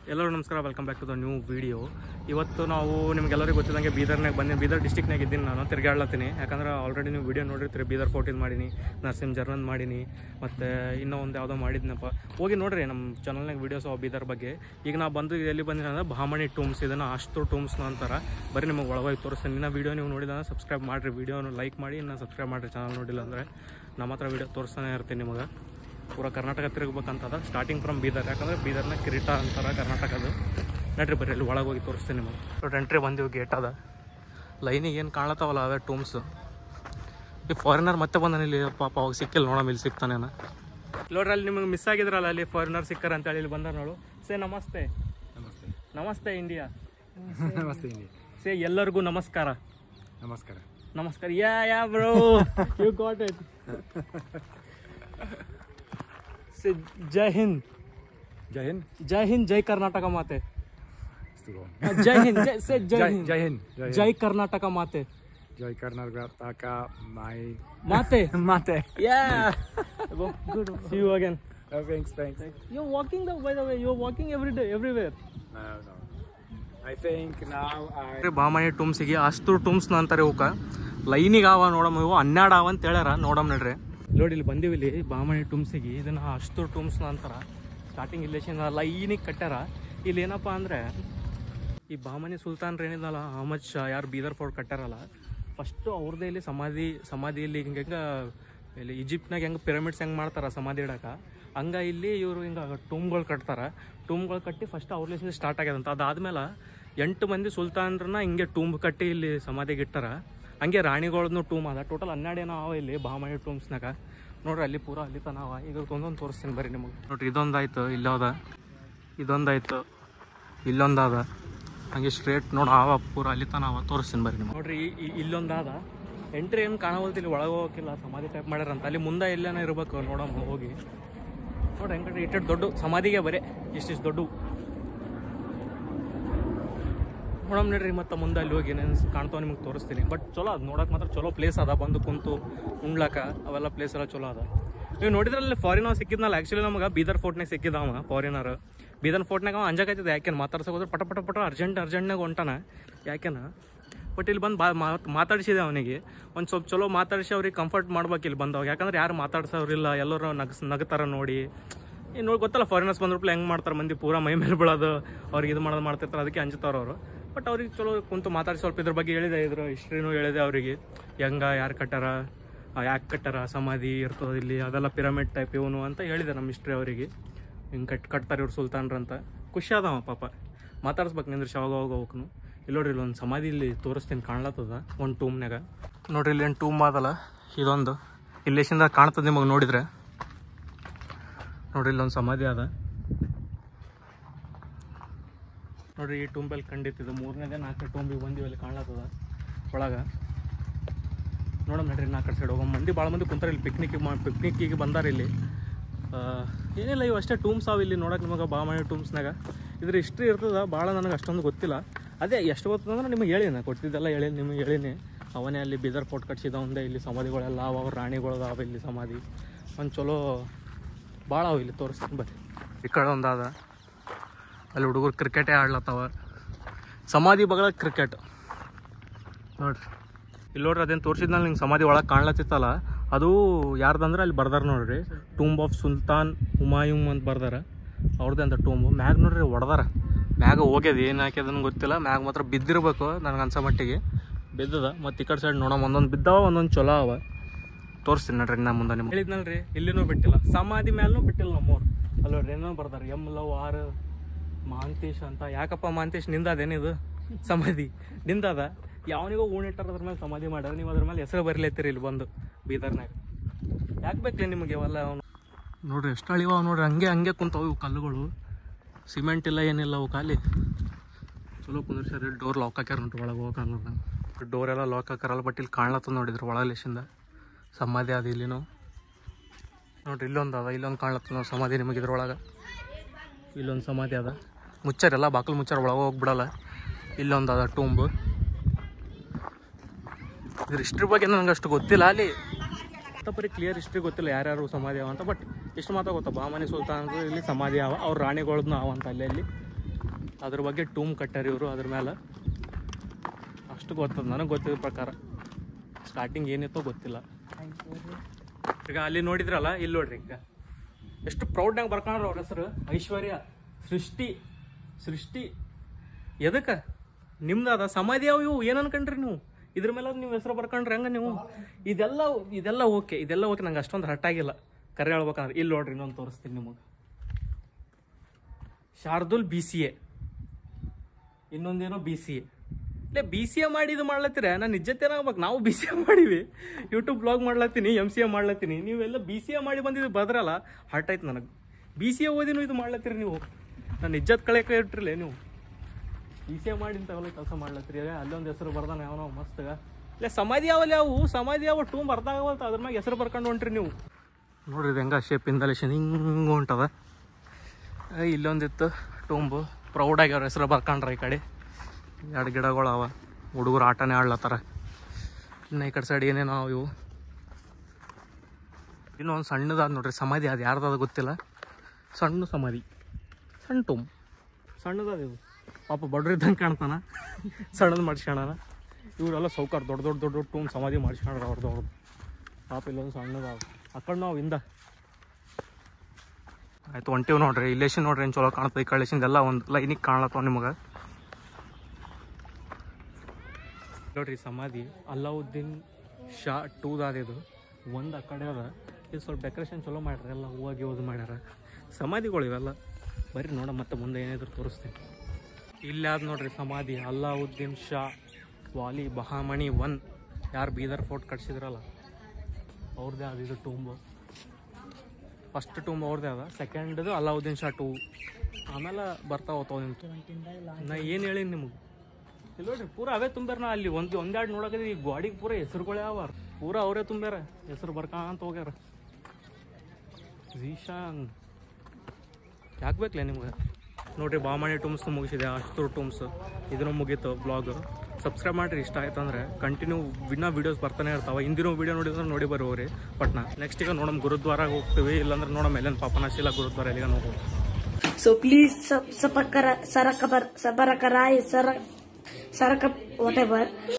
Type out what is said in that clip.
ಎಲ್ಲರೂ ನಮಸ್ಕಾರ welcome back to the new video ಇವತ್ತು ನಾವು ನಿಮಗೆಲ್ಲರಿಗೂ ಗೊತ್ತಿದ್ದಂಗೆ ಬೀದರ್ನಾಗ ಬಂದಿನಿ ಬೀದರ್ ಡಿಸ್ಟಿಕ್ನಾಗ ಇದ್ದೀನಿ ನಾನು ತಿರುಗಾಡ್ಲತ್ತೀನಿ ಯಾಕಂದ್ರೆ ಆಲ್ರೆಡಿ ನೀವು ವಿಡಿಯೋ ನೋಡಿರ್ತೀರಿ ಬೀದರ್ ಫೋರ್ಟಿಂದ ಮಾಡೀನಿ ನರ್ಸಿಂಗ್ ಜರ್ನನ್ ಮಾಡೀನಿ ಮತ್ತು ಇನ್ನೂ ಒಂದು ಯಾವುದೋ ಮಾಡಿದ್ನಪ್ಪ ಹೋಗಿ ನೋಡ್ರಿ ನಮ್ಮ ಚಾನಲ್ನಾಗ ವೀಡಿಯೋಸ್ ಅವು ಬೀದರ್ ಬಗ್ಗೆ ಈಗ ನಾವು ಬಂದು ಎಲ್ಲಿ ಬಂದಿನಿ ಅಂದ್ರೆ ಭಾಮಣಿ ಟೂಮ್ಸ್ ಇದನ್ನು ಅಷ್ಟು ಟೂಮ್ಸ್ನ ಅಂತಾರೆ ಬರೀ ನಿಮಗೆ ಒಳಗೋಗಿ ತೋರಿಸ್ತೀನಿ ಇನ್ನು ವೀಡಿಯೋ ನೀವು ನೋಡಿದ್ರೆ ಸಬ್ಸ್ಕ್ರೈಬ್ ಮಾಡಿರಿ ವೀಡಿಯೋನ ಲೈಕ್ ಮಾಡಿ ಇನ್ನು ಸಬ್ಸ್ಕ್ರೈಬ್ ಮಾಡಿರಿ ಚಾನಲ್ ನೋಡಿಲ್ಲ ಅಂದರೆ ನಮ್ಮ ಹತ್ರ ವೀಡಿಯೋ ತೋರಿಸ್ತಾನೆ ಇರ್ತೀನಿ ನಿಮಗೆ ಪೂರ ಕರ್ನಾಟಕ ತಿರುಗಬೇಕಂತದ ಸ್ಟಾರ್ಟಿಂಗ್ ಫ್ರಮ್ ಬೀದರ್ ಯಾಕಂದ್ರೆ ಬೀದರ್ನ ಕಿರೀಟ ಅಂತಾರೆ ಕರ್ನಾಟಕದು ನಡ್ರಿ ಬರ್ರಿ ಅಲ್ಲಿ ಒಳಗೆ ಹೋಗಿ ತೋರಿಸ್ತೀನಿ ನಿಮಗೆ ನೋಡಿ ಎಂಟ್ರಿ ಬಂದೀವಿ ಗೇಟ್ ಅದ ಲೈನಿಗೆ ಏನು ಕಾಣತ್ತಾವಲ್ಲ ಅವೇ ಟೂಮ್ಸ್ ಈ ಫಾರಿನರ್ ಮತ್ತೆ ಬಂದಾನ ಇಲ್ಲಿ ಪಾಪ ಅವಾಗ ಸಿಕ್ಕಿಲ್ಲ ನೋಡಮ್ ಇಲ್ಲಿ ಸಿಗ್ತಾನೇನ ನೋಡ್ರಿ ಅಲ್ಲಿ ನಿಮಗೆ ಮಿಸ್ ಆಗಿದ್ರಲ್ಲ ಅಲ್ಲಿ ಫಾರಿನರ್ ಸಿಕ್ಕರ್ ಅಂತೇಳಿ ಇಲ್ಲಿ ಬಂದಾರ ನೋಡು ಸೇ ನಮಸ್ತೆ ನಮಸ್ತೆ ನಮಸ್ತೆ ಇಂಡಿಯಾ ನಮಸ್ತೆ ಇಂಡಿ ಸೇ ಎಲ್ಲರಿಗೂ ನಮಸ್ಕಾರ ನಮಸ್ಕಾರ ನಮಸ್ಕಾರ yeah yeah bro you got it say ಜೈ ಹಿಂದ್ ಜೈ ಹಿಂದ್ ಜೈ ಹಿಂದ್ ಜೈ ಕರ್ನಾಟಕ ಮಾತೆ ಅಸ್ತು. ಜೈ ಹಿಂದ್ ಜೈ ಸೇ ಜೈ ಜೈ ಹಿಂದ್ ಜೈ ಹಿಂದ್ ಜೈ ಜೈ ಕರ್ನಾಟಕ ಮಾತೆ ಜೈ ಕರ್ನಾಟಕ ಮೈ ಮಾತೆ ಮಾತೆ yeah good see you again thanks thanks you walking the by the way you walking every day everywhere I think ನಾವ್ ಐ ಬಾಮಣಿ ಟೂಮ್ಸಿಗೆ ಅಷ್ಟು ಟೂಮ್ಸ್ನ ಅಂತಾರೆ ಇವಕ್ಕ ಲೈನಿಗೆ ಅವ ನೋಡಮ್ ಇವು ಹನ್ನೆರಡು ಅವ ಅಂತ ಹೇಳ್ಯಾರ ನೋಡಮ್ ನಡ್ರಿ ನೋಡಿ ಇಲ್ಲಿ ಬಂದೀವಿ ಇಲ್ಲಿ ಬಾಮಣಿ ಟೂಮ್ಸಿಗೆ ಇದನ್ನ ಅಷ್ಟು ಟೂಮ್ಸ್ನ ಅಂತಾರ ಸ್ಟಾರ್ಟಿಂಗ್ ಇಲ್ಲೇಶಿಂದ ಲೈನಿಗೆ ಕಟ್ಟಾರ ಇಲ್ಲಿ ಏನಪ್ಪ ಅಂದ್ರೆ ಈ ಬಾಮಣಿ ಸುಲ್ತಾನ್ರು ಏನಿದಲ್ಲ ಅಹಮದ್ ಶಾ ಯಾರು ಬೀದರ್ ಫೋರ್ಟ್ ಕಟ್ಟಾರಲ್ಲ ಫಸ್ಟು ಅವ್ರದ್ದೇ ಇಲ್ಲಿ ಸಮಾಧಿ ಸಮಾಧಿಯಲ್ಲಿ ಹಿಂಗೆ ಹೆಂಗೆ ಇಲ್ಲಿ ಈಜಿಪ್ಟ್ನಾಗ ಹೆಂಗೆ ಪಿರಮಿಡ್ಸ್ ಹೆಂಗೆ ಮಾಡ್ತಾರ ಸಮಾಧಿ ಇಡಕ ಹಂಗ ಇಲ್ಲಿ ಇವರು ಹಿಂಗೆ ಟೂಮ್ಗಳು ಕಟ್ತಾರ ಟೂಮ್ಗಳು ಕಟ್ಟಿ ಫಸ್ಟ್ ಅವ್ರಲಿಂದ ಸ್ಟಾರ್ಟ್ ಆಗ್ಯದಂತ ಅದಾದ್ಮೇಲೆ ಎಂಟು ಮಂದಿ ಸುಲ್ತಾನ್ರನ್ನ ಹಿಂಗೆ ಟೂಂಬ್ ಕಟ್ಟಿ ಇಲ್ಲಿ ಸಮಾಧಿಗೆ ಇಟ್ಟಾರ ಹಂಗೆ ರಾಣಿಗಳದ್ದು ಟೂಮ್ ಅದ ಟೋಟಲ್ ಹನ್ನೆರಡು ಏನೋ ಅವ ಇಲ್ಲಿ ಬಾಮಣಿ ಟೂಮ್ಸ್ನಾಗ ನೋಡ್ರಿ ಅಲ್ಲಿ ಪೂರ ಅಲ್ಲಿ ತನ ಅವ ಈಗ ಒಂದೊಂದು ತೋರಿಸ್ತೀನಿ ಬರ್ರಿ ನಿಮಗೆ ನೋಡ್ರಿ ಇದೊಂದಾಯ್ತು ಇಲ್ಲೋದ ಇದೊಂದಾಯ್ತು ಇಲ್ಲೊಂದಾದ ಹಂಗೆ ಸ್ಟ್ರೇಟ್ ನೋಡ ಅವ ಪೂರ ಅಲ್ಲಿ ತನ ಅವ ತೋರಿಸ್ತೀನಿ ಬರ್ರಿ ನಿಮಗೆ ನೋಡ್ರಿ ಈ- ಈ- ಇಲ್ಲೊಂದಾದ ಎಂಟ್ರಿ ಏನು ಕಾಣವಲ್ತಿಲ್ಲ ಒಳಗೆ ಹೋಗಕ್ಕಿಲ್ಲ ಸಮಾಧಿ ಟೈಪ್ ಮಾಡ್ಯಾರಂತ ಅಲ್ಲಿ ಮುಂದೆ ಎಲ್ಲೇನ ಇರ್ಬೇಕು ನೋಡಮ್ಮ ಹೋಗಿ ನೋಡಿ ಹೆಂಗ್ರಿ ಇಟ್ಟು ದೊಡ್ಡ ಸಮಾಧಿಗೆ ಬರೇ ಇಷ್ಟಿಷ್ಟು ದೊಡ್ಡ ನೋಡಮ್ ನೋಡ್ರಿ ಮತ್ತೆ ಮುಂದೆ ಅಲ್ಲಿ ಹೋಗಿ ಏನೇನು ಕಾಣ್ತಾವ ನಿಮಗೆ ತೋರಿಸ್ತೀನಿ ಬಟ್ ಚಲೋ ಅದು ನೋಡಕ್ಕೆ ಮಾತ್ರ ಚಲೋ ಪ್ಲೇಸ್ ಅದ ಬಂದು ಕುಂತು ಉಣ್ಲಕ್ಕ ಅವೆಲ್ಲ ಪ್ಲೇಸ್ ಎಲ್ಲ ಚಲೋ ಅದ ನೀವು ನೋಡಿದ್ರಲ್ಲಿ ಫಾರಿನರ್ ಸಿಕ್ಕಿದ್ನಲ್ಲ ಆ್ಯಕ್ಚುಲಿ ನಮಗೆ ಬೀದರ್ ಫೋರ್ಟ್ನಾಗ ಸಿಕ್ಕಿದ ಅವ ಫಾರಿನರ್ ಬೀದರ್ ಫೋರ್ಟ್ನಾಗ ಅವ ಅಂಜಾಕೈತಿದ್ದ ಯಾಕೆನ್ ಮಾತಾಡ್ಸಕ್ ಹೋದ್ರೆ ಪಟ ಪಟ ಪಟ ಅರ್ಜೆಂಟ್ ಅರ್ಜೆಂಟ್ನಾಗ ಹೊಂಟಾನ ಯಾಕೆನ ಬಟ್ ಇಲ್ಲಿ ಬಂದು ಬಾ ಮಾತ್- ಮಾತಾಡ್ಸಿದೆ ಅವನಿಗೆ ಒಂದು ಸ್ವಲ್ಪ ಚಲೋ ಮಾತಾಡಿಸಿ ಅವ್ರಿಗೆ ಕಂಫರ್ಟ್ ಮಾಡ್ಬೇಕು ಇಲ್ಲಿ ಬಂದವಾಗ ಯಾಕಂದ್ರೆ ಯಾರು ಮಾತಾಡ್ಸೋರಿಲ್ಲ ಎಲ್ಲರೂ ನಗ್ಸ್ ನಗ್ತಾರ ನೋಡಿ ಈ ನೋಡಿ ಗೊತ್ತಲ್ಲ ಫಾರಿನರ್ಸ್ ಬಂದ್ರಪ್ಲೆ ಹೆಂಗೆ ಮಾಡ್ತಾರೆ ಮಂದಿ ಪೂರ ಮೈ ಮೇಲೆ ಬೀಳೋದು ಅವ್ರಿಗೆ ಇದು ಮಾಡೋದು ಮಾಡ್ತಿರ್ತಾರೆ ಅದಕ್ಕೆ ಅಂಜುತ್ತಾರ ಅವರು ಬಟ್ ಅವ್ರಿಗೆ ಚಲೋ ಕುಂತು ಮಾತಾಡಿ ಸ್ವಲ್ಪ ಇದ್ರ ಬಗ್ಗೆ ಹೇಳಿದೆ ಇದ್ರ ಹಿಸ್ಟ್ರಿನೂ ಹೇಳಿದೆ ಅವರಿಗೆ ಹೆಂಗ ಯಾರು ಕಟ್ಟಾರ ಯಾಕೆ ಕಟ್ಟಾರ ಸಮಾಧಿ ಇರ್ತದೆ ಇಲ್ಲಿ ಅದೆಲ್ಲ ಪಿರಮಿಡ್ ಟೈಪ್ ಇವನು ಅಂತ ಹೇಳಿದೆ ನಮ್ಮ ಹಿಸ್ಟ್ರಿ ಅವರಿಗೆ ಹಿಂಗೆ ಕಟ್ ಕಟ್ತಾರೆ ಇವ್ರು ಸುಲ್ತಾನ್ರು ಅಂತ ಖುಷಿ ಆದವ ಪಾಪ ಮಾತಾಡ್ಸ್ಬೇಕು ನಿಂದ್ರೆ ಶಾವಾಗ ಹೋಗ ಹೋಗ್ನು ಇಲ್ಲಿ ನೋಡ್ರಿ ಇಲ್ಲಿ ಒಂದು ಸಮಾಧಿ ಇಲ್ಲಿ ತೋರಿಸ್ತೀನಿ ಕಾಣ್ಲತ್ತದ ಒಂದು ಟೂಮ್ನಾಗ ನೋಡ್ರಿ ಇಲ್ಲಿ ಏನು ಟೂಮ್ ಅದಲ್ಲ ಇದೊಂದು ಇಲ್ಲೇಶಿಂದ ಕಾಣ್ತದೆ ನಿಮಗೆ ನೋಡಿದ್ರೆ ನೋಡ್ರಿ ಇಲ್ಲೊಂದು ಸಮಾಧಿ ಅದ ನೋಡ್ರಿ ಈ ಟೂಂಬಲ್ಲಿ ಖಂಡಿತಿದೆ ಮೂರನೇದೇ ನಾಲ್ಕನೇ ಟೂಂಬಿಗೆ ಬಂದಿವಿ ಅಲ್ಲಿ ಕಾಣ್ಲತ್ತದ ಒಳಗೆ ನೋಡಮ್ ನಡ್ರಿ ನಾ ಕಡೆ ಸೈಡ್ ಹೋಗೋ ಮಂದಿ ಭಾಳ ಮಂದಿ ಕುಂತಾರೆ ಇಲ್ಲಿ ಪಿಕ್ನಿಕ್ ಪಿಕ್ನಿಕ್ಕಿಗೆ ಬಂದಾರ ಇಲ್ಲಿ ಆ, ಏನಿಲ್ಲ ಇವು ಅಷ್ಟೇ ಟೂಮ್ಸ್ ಅವ ಇಲ್ಲಿ ನೋಡಕ್ಕೆ ನಿಮಗೆ ಭಾಳ ಮಾಡಿ ಟೂಮ್ಸ್ನಾಗ ಇದ್ರ ಹಿಸ್ಟ್ರಿ ಇರ್ತದ ಭಾಳ ನನಗೆ ಅಷ್ಟೊಂದು ಗೊತ್ತಿಲ್ಲ ಅದೇ ಎಷ್ಟು ಗೊತ್ತಂದ್ರೆ ನಿಮಗೆ ಹೇಳಿನ ಕೊಟ್ಟಿದ್ದೆಲ್ಲ ಹೇಳಿ ನಿಮಗೆ ಹೇಳಿನಿ ಅವನೇ ಅಲ್ಲಿ ಬೀದರ್ ಫೋರ್ಟ್ ಕಟ್ಸಿದ ಒಂದೇ ಇಲ್ಲಿ ಸಮಾಧಿಗಳೆಲ್ಲ ಅವ ಅವ್ರ ರಾಣಿಗಳದ ಅವ ಇಲ್ಲಿ ಸಮಾಧಿ ಒಂದು ಚಲೋ ಭಾಳ ಅವ ಇಲ್ಲಿ ತೋರಿಸ್ತೀನಿ ಬರ್ರಿ ಈ ಕಡೆ ಒಂದಾದ ಅಲ್ಲಿ ಹುಡುಗರು ಕ್ರಿಕೆಟೇ ಆಡ್ಲತ್ತವ ಸಮಾಧಿ ಬಗಳ ಕ್ರಿಕೆಟ್ ನೋಡ್ರಿ ಇಲ್ಲಿ ನೋಡ್ರಿ ಅದೇನು ತೋರಿಸಿದ್ನಲ್ಲ ನಿಂಗೆ ಸಮಾಧಿ ಒಳಗೆ ಕಾಣ್ಲತ್ತಿತ್ತಲ್ಲ ಅದು ಯಾರ್ದಂದ್ರೆ ಅಲ್ಲಿ ಬರ್ದಾರ ನೋಡ್ರಿ ಟೂಂಬ್ ಆಫ್ ಸುಲ್ತಾನ್ ಹುಮಾಯೂಮ್ ಅಂತ ಬರ್ದಾರ ಅವ್ರದ್ದೇ ಅಂತ ಟೂಂಬು ಮ್ಯಾಗ ನೋಡ್ರಿ ಹೊಡೆದಾರ ಮ್ಯಾಗ ಹೋಗ್ಯದ ಏನು ಹಾಕ್ಯದನ್ನು ಗೊತ್ತಿಲ್ಲ ಮ್ಯಾಗ ಮಾತ್ರ ಬಿದ್ದಿರ್ಬೇಕು ನನಗೆ ಅನ್ಸೋ ಮಟ್ಟಿಗೆ ಬಿದ್ದದ ಮತ್ತು ಈ ಕಡೆ ಸೈಡ್ ನೋಡಮ್ ಒಂದೊಂದು ಬಿದ್ದಾವ ಒಂದೊಂದು ಚಲೋ ಅವ ತೋರಿಸ್ತೀನಿ ನೋಡ್ರಿ ನಾ ಮುಂದೆ ನಿಮ್ಗೆ ಹೇಳಿದ್ನಲ್ರಿ ಇಲ್ಲಿನೂ ಬಿಟ್ಟಿಲ್ಲ ಸಮಾಧಿ ಮ್ಯಾಲೂ ಬಿಟ್ಟಿಲ್ಲ ನಮ್ಮವ್ರು ಅಲ್ಲಿ ನೋಡ್ರಿ ಏನೋ ಬರ್ತಾರೆ ಎಮ್ ಲವ್ ಆರ್ ಮಹಾಂತೇಶ್ ಅಂತ ಯಾಕಪ್ಪ ಮಹಾಂತೇಶ್ ನಿಂದದೇನಿದು ಸಮಾಧಿ ನಿಂದದ ಯಾವನಿಗೋ ಊಣಿಟ್ಟಾರ ಅದ್ರ ಮೇಲೆ ಸಮಾಧಿ ಮಾಡ್ಯಾರ ನೀವು ಅದ್ರ ಮೇಲೆ ಹೆಸರು ಬರಲೈತಿರಿ ಇಲ್ಲಿ ಬಂದು ಬೀದರ್ನಾಗ ಯಾಕೆ ಬೇಕ್ರಿ ನಿಮಗೆ ಅವೆಲ್ಲ ಅವನು ನೋಡ್ರಿ ಎಷ್ಟು ಅಳಿವ ನೋಡ್ರಿ ಹಂಗೆ ಹಂಗೆ ಕುಂತಾವ ಇವು ಕಲ್ಲುಗಳು ಸಿಮೆಂಟ್ ಇಲ್ಲ ಏನಿಲ್ಲ ಅವು ಖಾಲಿ ಚಲೋ ಕುಂದ್ರಿ ಡೋರ್ ಲಾಕ್ ಹಾಕ್ಯಾರ ನೋಡ್ರಿ ಒಳಗೆ ಹೋಗಕ್ಕೆ ಡೋರ್ ಎಲ್ಲ ಲಾಕ್ ಹಾಕಾರಲ್ಲ ಬಟ್ ಇಲ್ಲಿ ಕಾಣ್ಲತ್ತದ ನೋಡಿದ್ರು ಒಳಗಲೇಶಿಂದ ಸಮಾಧಿ ಅದ ಇಲ್ಲಿನೂ ನೋಡ್ರಿ ಇಲ್ಲೊಂದು ಅದ ಇಲ್ಲೊಂದು ಕಾಣ್ಲತ್ತದ ನೋಡಿ ಸಮಾಧಿ ನಿಮಗೆ ಇದ್ರೊಳಗೆ ಇಲ್ಲೊಂದು ಸಮಾಧಿ ಅದ ಮುಚ್ಚಾರೆಲ್ಲ ಬಾಕಲು ಮುಚ್ಚಾರ ಒಳಗೆ ಹೋಗ್ಬಿಡಲ್ಲ ಇಲ್ಲೊಂದು ಅದ ಟೂಂಬ್ ಇದ್ರ ಹಿಸ್ಟ್ರಿ ಬಗ್ಗೆ ನನಗೆ ಅಷ್ಟು ಗೊತ್ತಿಲ್ಲ ಅಲ್ಲಿ ಬರೀ ಕ್ಲಿಯರ್ ಹಿಸ್ಟ್ರಿ ಗೊತ್ತಿಲ್ಲ ಯಾರ್ಯಾರು ಸಮಾಧಿ ಅವ ಅಂತ ಬಟ್ ಇಷ್ಟು ಮಾತ್ರ ಗೊತ್ತಾ ಬಾಮನಿ ಸುಲ್ತಾನ್ ಇಲ್ಲಿ ಸಮಾಧಿ ಅವ ಅವ್ರ ರಾಣಿಗಳ್ದು ಅವ ಅಂತ ಅಲ್ಲಿ ಅಲ್ಲಿ ಅದ್ರ ಬಗ್ಗೆ ಟೂಮ್ ಕಟ್ಟಾರ ಇವರು ಅದ್ರ ಮೇಲೆ ಅಷ್ಟು ಗೊತ್ತದ ನನಗೆ ಗೊತ್ತಿದ್ದ ಪ್ರಕಾರ ಸ್ಟಾರ್ಟಿಂಗ್ ಏನಿತ್ತೋ ಗೊತ್ತಿಲ್ಲ ಈಗ ಅಲ್ಲಿ ನೋಡಿದ್ರಲ್ಲ ಇಲ್ಲಿ ನೋಡ್ರಿ ಈಗ ಎಷ್ಟು ಪ್ರೌಡ್ನಾಗ ಬರ್ಕೊಂಡ್ರ ಅವ್ರ ಹೆಸರು ಐಶ್ವರ್ಯ ಸೃಷ್ಟಿ ಸೃಷ್ಟಿ ಎದಕ್ಕೆ ನಿಮ್ದು ಅದ ಸಮಾಧಿ ಅವು ಇವು ಏನು ಅನ್ಕೊಂಡ್ರಿ ನೀವು ಇದ್ರ ಮೇಲೆ ನೀವು ಹೆಸರು ಬರ್ಕೊಂಡ್ರಿ ಹಂಗ ನೀವು ಇದೆಲ್ಲ ಇದೆಲ್ಲ ಓಕೆ ಇದೆಲ್ಲ ಓಕೆ ನಂಗೆ ಅಷ್ಟೊಂದು ಹರ್ಟ್ ಆಗಿಲ್ಲ ಕರೆ ಹೇಳ್ಬೇಕಂದ್ರೆ ಇಲ್ಲಿ ನೋಡ್ರಿ ಇನ್ನೊಂದು ತೋರಿಸ್ತೀನಿ ನಿಮಗೆ ಶಾರ್ದುಲ್ ಬಿ ಸಿ ಎ ಇನ್ನೊಂದೇನೋ ಬಿ ಸಿ ಎ ಇಲ್ಲ ಬಿ ಸಿ ಎ ಮಾಡಿ ಇದು ಮಾಡ್ಲತ್ತೀರ ನಾನು ನಿಜತ್ತೇನಾಗ್ಬೇಕು ನಾವು ಬಿ ಸಿ ಎ ಮಾಡೀವಿ ಯೂಟ್ಯೂಬ್ ಬ್ಲಾಗ್ ಮಾಡ್ಲತ್ತೀನಿ ಎಮ್ ಸಿ ಎ ಮಾಡ್ಲತ್ತೀನಿ ನೀವೆಲ್ಲ ಬಿ ಸಿ ಎ ಮಾಡಿ ಬಂದಿದ್ದು ಬದ್ರಲ್ಲ ಹರ್ಟ್ ಆಯ್ತು ನನಗೆ ಬಿ ಸಿ ಎ ಓದಿನೂ ಇದು ಮಾಡ್ಲತ್ತೀರಿ ನೀವು ನಾನು ಇಜ್ಜತ್ ಕಳೆಯಕ್ಕೆ ಇಟ್ಟಿರಲಿ ನೀವು ಬಿ ಸಿ ಎ ಮಾಡಿ ಇಂಥವೆಲ್ಲ ಕೆಲಸ ಮಾಡ್ಲತ್ತೀರಿ ಅಲ್ಲೊಂದು ಹೆಸರು ಬರ್ದಾನ ಯಾವನೋ ಮಸ್ತ್ಗ ಇಲ್ಲ ಸಮಾಧಿ ಯಾವಲ್ಲ ಅವು ಸಮಾಧಿ ಯಾವ ಟೂಮ್ ಬರ್ದಾಗವಲ್ತ ಅದ್ರ ಮ್ಯಾಗ ಹೆಸರು ಬರ್ಕೊಂಡು ಹೊಂಟ್ರಿ ನೀವು ನೋಡ್ರಿ ಇದು ಹೆಂಗ ಶೇಪ್ ಇಂದಲೇಶನ್ ಹಿಂಗೆ ಹೊಂಟದ ಆ, ಇಲ್ಲೊಂದಿತ್ತು ಟೂಂಬು ಪ್ರೌಡಾಗಿ ಅವ್ರ ಹೆಸರು ಬರ್ಕೊಂಡ್ರ ಈ ಕಡೆ ಎರಡು ಗಿಡಗಳು ಅವ ಹುಡುಗರು ಆಟನೇ ಆಡ್ಲತ್ತಾರ ಇನ್ನು ಈ ಕಡೆ ಸೈಡ್ ಏನೇನೋ ಅವ ಇವು ಇನ್ನೊಂದು ಸಣ್ಣದಾದ ನೋಡ್ರಿ ಸಮಾಧಿ ಅದು ಯಾರ್ದಾದ ಗೊತ್ತಿಲ್ಲ ಸಣ್ಣ ಸಮಾಧಿ ಸಣ್ಣ ಟೂಮ್ ಸಣ್ಣದಾದ ಇದು ಪಾಪ ಬಡ್ರು ಇದ್ದಂಗೆ ಕಾಣ್ತಾನ ಸಣ್ಣದು ಮಾಡಿಸ್ಕೊಳಣ ಇವರೆಲ್ಲ ಸೌಕರ್ ದೊಡ್ಡ ದೊಡ್ಡ ದೊಡ್ಡ ದೊಡ್ಡ ಟೂಮ್ ಸಮಾಧಿ ಮಾಡಿಸ್ಕೊಂಡ್ರ ಅವ್ರದ್ದು ಅವ್ರದ್ದು ಪಾಪ ಇಲ್ಲೊಂದು ಸಣ್ಣದಾವ ಆ ಕಡೆ ನಾವು ಇಂದ ಆಯ್ತು ಹೊಂಟಿವ್ ನೋಡ್ರಿ ಇಲ್ಲೇಶನ್ ನೋಡ್ರಿ ಏನು ಚಲೋ ಕಾಣ್ತದೆ ಈ ಕಳಿಸಿಂದ ಎಲ್ಲ ಒಂದು ಲೈನಿಗೆ ಕಾಣ್ಲತ್ತವ ನಿಮಗೆ ನೋಡ್ರಿ ಸಮಾಧಿ ಅಲ್ಲಾವುದ್ದೀನ್ ಶಾ ಟೂದಾದ ಇದು ಒಂದು ಆ ಕಡೆ ಅದ ಇದು ಸ್ವಲ್ಪ ಡೆಕೋರೇಷನ್ ಚಲೋ ಮಾಡ್ಯಾರ ಎಲ್ಲ ಹೂವಾಗಿ ಯೂಸ್ ಮಾಡ್ಯಾರ ಸಮಾಧಿಗಳು ಇವೆಲ್ಲ ಬರ್ರಿ ನೋಡ ಮತ್ತೆ ಮುಂದೆ ಏನಿದ್ರು ತೋರಿಸ್ತೀನಿ ಇಲ್ಲಿ ಆದ ನೋಡ್ರಿ ಸಮಾಧಿ ಅಲ್ಲಾವುದ್ದೀನ್ ಶಾ ವಾಲಿ ಬಹಾಮಣಿ ಒನ್ ಯಾರು ಬೀದರ್ ಫೋರ್ಟ್ ಕಟ್ಸಿದ್ರಲ್ಲ ಅವ್ರದ್ದೇ ಅದು ಇದು ಟೂಂಬು ಫಸ್ಟ್ ಟೂಂಬ್ ಅವ್ರದ್ದೇ ಅದ ಸೆಕೆಂಡ್ದು ಅಲ್ಲಾವುದ್ದೀನ್ ಶಾ ಟೂ ಆಮೇಲೆ ಬರ್ತಾ ಹೋಗ್ತಾವ ನಿಂತು ನಾ ಏನು ಹೇಳೀನಿ ನಿಮಗೆ ಇಲ್ಲಿ ನೋಡ್ರಿ ಪೂರ ಅವೇ ತುಂಬ್ಯಾರ ನಾ ಅಲ್ಲಿ ಒಂದು ಒಂದೆರಡು ನೋಡಕದಿ ಈ ಗಾಡಿಗೆ ಪೂರ ಹೆಸರುಗಳೇ ಅವ ಪೂರ ಅವರೇ ತುಂಬ್ಯಾರ ಹೆಸರು ಬರ್ಕಾಂತ ಹೋಗ್ಯಾರ ಝೀಶಾನ್ ಯಾಕೆ ಬೇಕಲೇ ನಿಮ್ಗೆ ನೋಡ್ರಿ ಬಾಮಣಿ ಟೂಮ್ಸ್ ಮುಗಿಸಿದೆ ಅಷ್ಟು ಟೂಮ್ಸ್ ಇದನ್ನು ಮುಗೀತು ಬ್ಲಾಗ್ ಸಬ್ಸ್ಕ್ರೈಬ್ ಮಾಡಿರಿ ಇಷ್ಟ ಆಯ್ತು ಅಂದ್ರೆ ಕಂಟಿನ್ಯೂ ವಿನ್ನ ವೀಡಿಯೋಸ್ ಬರ್ತಾನೆ ಇರ್ತಾವೆ ಹಿಂದಿನ ವೀಡಿಯೋ ನೋಡಿದ್ರೆ ನೋಡಿ ಬರೋರಿ ಪಟ್ನ ನೆಕ್ಸ್ಟ್ ಈಗ ನೋಡಮ್ ಗುರುದ್ವಾರ ಹೋಗ್ತೀವಿ ಇಲ್ಲಾಂದ್ರೆ ನೋಡಮ್ ಎಲ್ಲೇನು ಪಾಪನಾಶಿಲ ಗುರುದ್ವಾರ ಎಲ್ಲಿಗೆ ಹೋಗ್ಬೋದು So please sub, subakara, sarakar, sabarakara, sarak, sarakap, whatever.